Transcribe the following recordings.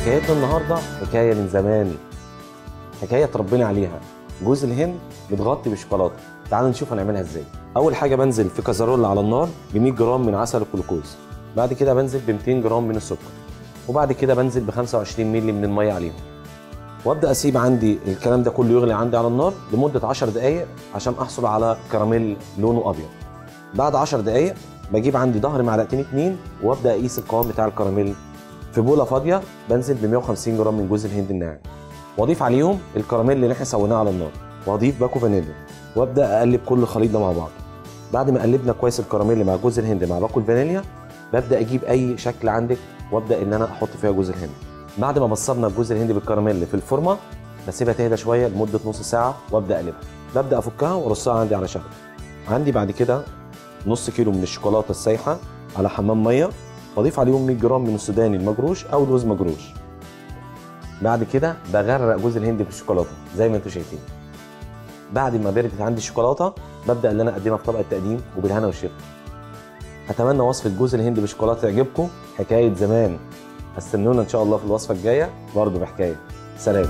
حكايتنا النهارده حكايه من زمان حكايه اتربينا عليها جوز الهند متغطي بالشوكولاته تعالوا نشوف هنعملها ازاي اول حاجه بنزل في كازرول على النار ب 100 جرام من عسل الجلوكوز بعد كده بنزل ب 200 جرام من السكر وبعد كده بنزل ب 25 مللي من الميه عليهم وابدا اسيب عندي الكلام ده كله يغلي عندي على النار لمده 10 دقائق عشان احصل على كراميل لونه ابيض بعد 10 دقائق بجيب عندي ظهر معلقتين اتنين وابدا اقيس القوام بتاع الكراميل في بوله فاضيه بنزل ب 150 جرام من جوز الهند الناعم واضيف عليهم الكراميل اللي احنا سويناه على النار واضيف باكو فانيليا وابدا اقلب كل الخليط ده مع بعض بعد ما قلبنا كويس الكراميل مع جوز الهند مع باكو الفانيليا ببدا اجيب اي شكل عندك وابدا ان انا احط فيها جوز الهند بعد ما بصرنا جوز الهند بالكراميل في الفورمه بسيبها تهدى شويه لمده نص ساعه وابدا اقلبها ببدا افكها وارصها عندي على شبكه عندي بعد كده نص كيلو من الشوكولاته السايحه على حمام ميه واضيف عليهم 100 جرام من السوداني المجروش او لوز مجروش بعد كده بغرق جوز الهند بالشوكولاته زي ما انتم شايفين بعد ما بردت عندي الشوكولاته ببدا ان انا اقدمها في طبق التقديم وبالهنا والشفا اتمنى وصفه جوز الهند بالشوكولاته تعجبكم حكايه زمان استنونا ان شاء الله في الوصفه الجايه برضه بحكايه سلام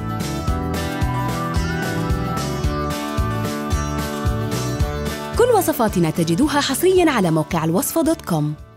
كل وصفاتنا تجدوها حصريا على موقع الوصفة دوت كوم